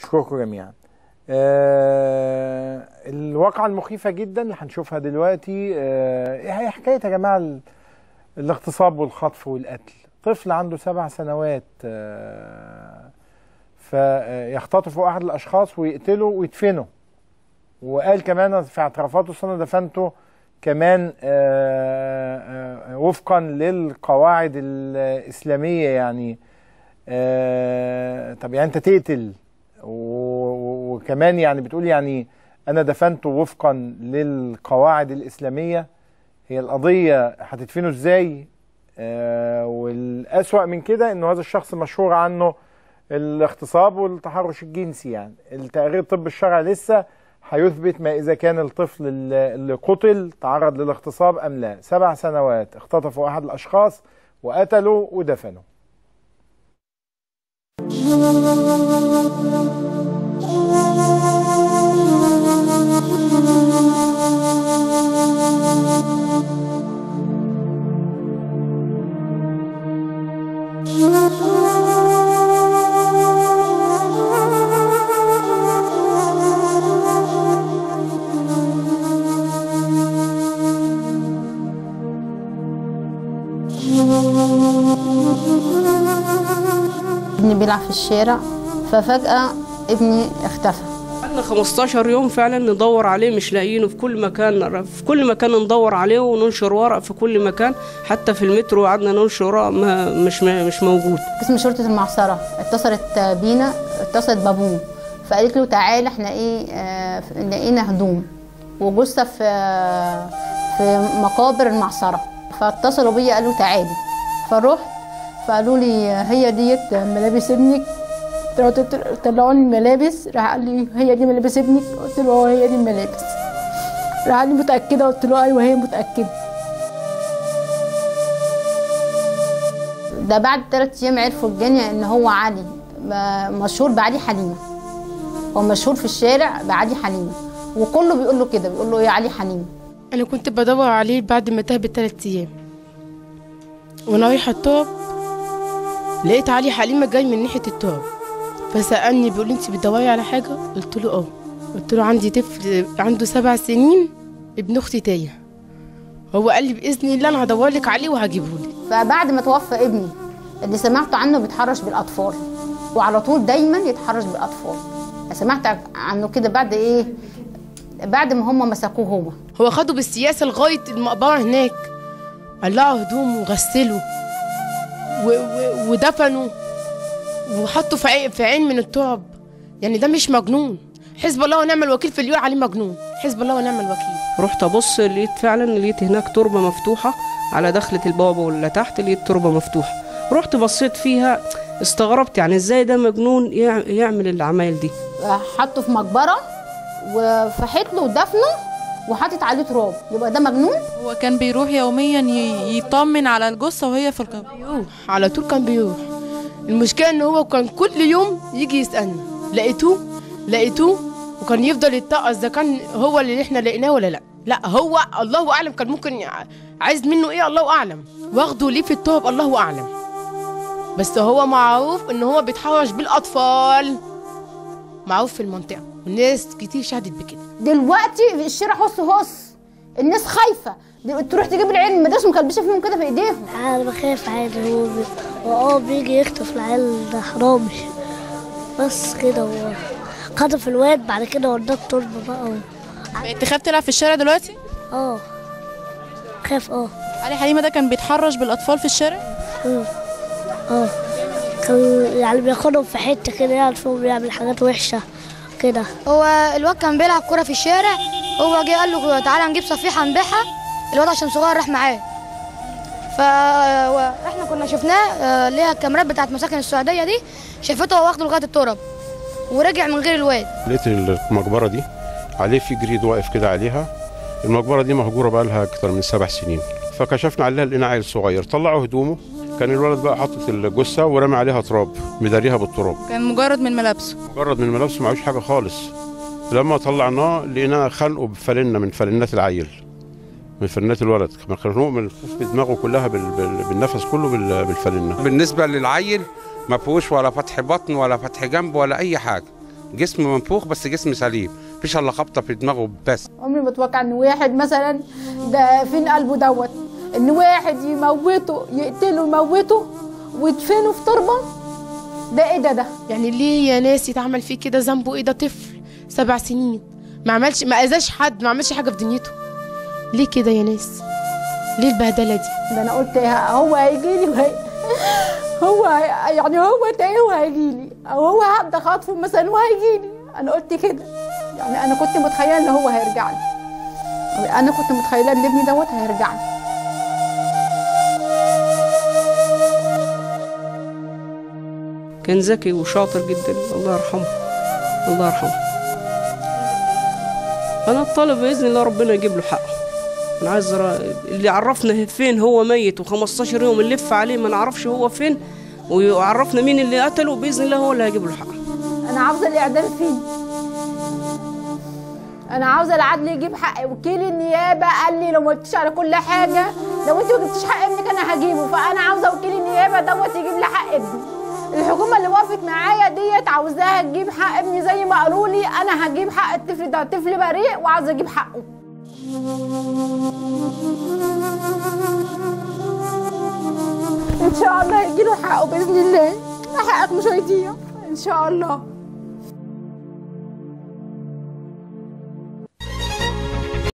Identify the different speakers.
Speaker 1: بشكركم جميعا آه الواقعة المخيفة جدا اللي هنشوفها دلوقتي آه هي حكاية يا جماعة ال- الاغتصاب والخطف والقتل طفل عنده سبع سنوات آه فيختطف أحد الأشخاص ويقتله ويدفنه وقال كمان في اعترافاته أصل أنا دفنته كمان آه، آه، وفقا للقواعد الإسلامية يعني آه، طب يعني أنت تقتل و- و- وكمان يعني بتقول يعني أنا دفنته وفقا للقواعد الإسلامية هي القضية هتدفنه إزاي آه، والأسوأ من كده إنه هذا الشخص مشهور عنه الاغتصاب والتحرش الجنسي يعني التقرير الطب الشرعي لسه هيثبت ما إذا كان الطفل اللي اللي قتل تعرض للاغتصاب أم لا سبع سنوات اختطفوا أحد الأشخاص وقتلوا ودفنوا
Speaker 2: ابني بيلعب في الشارع ففجأة ابني اختفى
Speaker 3: قعدنا 15 يوم فعلا ندور عليه مش لاقيينه في كل مكان في كل مكان ندور عليه وننشر ورق في كل مكان حتى في المترو قعدنا ننشر ورق ما مش مش موجود
Speaker 2: قسم شرطة المعصرة اتصلت بينا اتصلت بابوه فقالت له تعالى احنا ايه آه لقينا هدوم وجثة في في مقابر المعصرة فاتصلوا بيا قالوا تعالي فرحت فقالوا لي هي ديت ملابس ابنك طلعوا لي الملابس راح قال لي هي دي ملابس ابنك قلت له اه هي دي الملابس راح قال لي متأكدة قلت له ايوه هي متأكدة ده بعد ثلاث ايام عرفوا الجنية ان هو علي ب- مشهور بعلي حليمه هو مشهور في الشارع بعلي حليمه وكله بيقول له كده بيقول له يا علي حليمه
Speaker 4: انا كنت بدور عليه بعد ما تاه بثلاث ايام وانا رايحه الطاب لقيت علي حليمه جاي من ناحيه الطاب فسالني بيقول لي انت بتدوري على حاجه قلت له اه قلت له عندي طفل عنده سبع سنين ابن اختي تايه هو قال لي باذن الله انا هدور لك عليه وهجيبه لك
Speaker 2: فبعد ما توفى ابني اللي سمعت عنه بيتحرش بالاطفال وعلى طول دايما يتحرش بالاطفال سمعت عنه كده بعد ايه بعد ما هم مسكوه هو
Speaker 4: هو خده بالسياسه لغايه المقبره هناك قلعوا هدومه وغسلوا و- و- ودفنوا وحطوا في عين في عين من التراب يعني ده مش مجنون حزب الله ونعم الوكيل في اللي يقول عليه مجنون حزب الله ونعم الوكيل
Speaker 3: رحت ابص لقيت فعلا لقيت هناك تربه مفتوحه على دخله البوابه واللي تحت لقيت تربه مفتوحه رحت بصيت فيها استغربت يعني ازاي ده مجنون يع- يعمل العمايل دي
Speaker 2: حطه في مقبره وفحت له ودفنه وحاطط عليه تراب يبقى ده مجنون
Speaker 5: هو كان بيروح يوميا ي- يطمن على الجثة وهي في القبر
Speaker 4: بيروح على طول كان بيروح المشكله ان هو كان كل يوم يجي يسالنا لقيتوه لقيتوه وكان يفضل يتقص اذا كان هو اللي احنا لقيناه ولا لا لا هو الله اعلم كان ممكن يع- عايز منه ايه الله اعلم واخده ليه في التوب الله اعلم بس هو معروف ان هو بيتحرش بالاطفال معروف في المنطقه والناس كتير شهدت بكده
Speaker 2: دلوقتي الشارع هص هص الناس خايفه دل- تروح تجيب العيال من المدرسه مكلبشه فيهم كده في ايديهم
Speaker 6: انا بخاف عادي هو بي... هو اه بيجي يخطف العيال ده حرامي بس كده هو خطف الواد بعد كده وداه التربه بقى و...
Speaker 5: بقيت تخاف تلعب في الشارع دلوقتي
Speaker 6: اه خاف اه
Speaker 5: علي حليمة ده كان بيتحرش بالأطفال في الشارع
Speaker 6: اه اه كان يعني بياخدهم في حته كده يعرف هو بيعمل حاجات وحشه كده
Speaker 7: هو الواد كان بيلعب كرة في الشارع هو جه قال له تعالى نجيب صفيحة نبيعها الواد عشان صغير راح معاه فاحنا كنا شفناه آه، اللي هي الكاميرات بتاعت مساكن السعودية دي شافته وهو واخده لغاية التراب ورجع من غير الواد
Speaker 8: لقيت المقبرة دي عليه في جريد واقف كده عليها المقبرة دي مهجورة بقى لها أكتر من سبع سنين فكشفنا عليها لقينا عيل صغير طلعوا هدومه كان الولد بقى حاطط الجثة ورمي عليها تراب مداريها بالتراب
Speaker 5: كان مجرد من ملابسه
Speaker 8: مجرد من ملابسه معهوش حاجة خالص لما طلعناه لقيناه خنقه بفلنة من فلنات العيل من فلنات الولد كان خنوق من في دماغه كلها بال- بال- بالنفس كله بال- بالفلنة
Speaker 9: بالنسبة للعيل ما فيهوش ولا فتح بطن ولا فتح جنب ولا أي حاجة جسم منفوخ بس جسم سليم مفيش الا خبطه في دماغه بس
Speaker 2: عمري ما اتوقع ان واحد مثلا ده فين قلبه دوت ان واحد يموته يقتله يموته ويدفنه في تربه ده ايه ده ده
Speaker 4: يعني ليه يا ناس يتعمل فيه كده ذنبه ايه ده طفل سبع سنين ما عملش ما اذاش حد ما عملش حاجه في دنيته ليه كده يا ناس ليه البهدله دي
Speaker 2: ده انا قلت هو هيجي لي وهي هو هي- يعني هو تايه وهيجي لي او هو هبدا خاطفه مثلا وهيجي لي انا قلت كده يعني انا كنت متخيله ان هو هيرجع لي انا كنت متخيله ان ابني دوت هيرجع لي
Speaker 3: كان ذكي وشاطر جدا الله يرحمه الله يرحمه انا الطالب باذن الله ربنا يجيب له حقه انا عايز أرى- اللي عرفنا فين هو ميت و15 يوم نلف عليه ما نعرفش هو فين ويعرفنا مين اللي قتله باذن الله هو اللي هيجيب له حقه
Speaker 2: انا عاوزه الاعدام فين انا عاوزه العدل يجيب حق وكيل النيابه قال لي لو ما قلتش على كل حاجه لو انت ما جبتيش حق ابنك انا هجيبه فانا عاوزه وكيل النيابه دوت يجيب لي حق ابني الحكومه اللي وقفت معايا ديت عاوزاها تجيب حق ابني زي ما قالوا لي انا هجيب حق الطفل ده طفل بريء وعاوزه اجيب حقه ان شاء الله يجي له حقه باذن الله حقك مش هيضيع ان شاء الله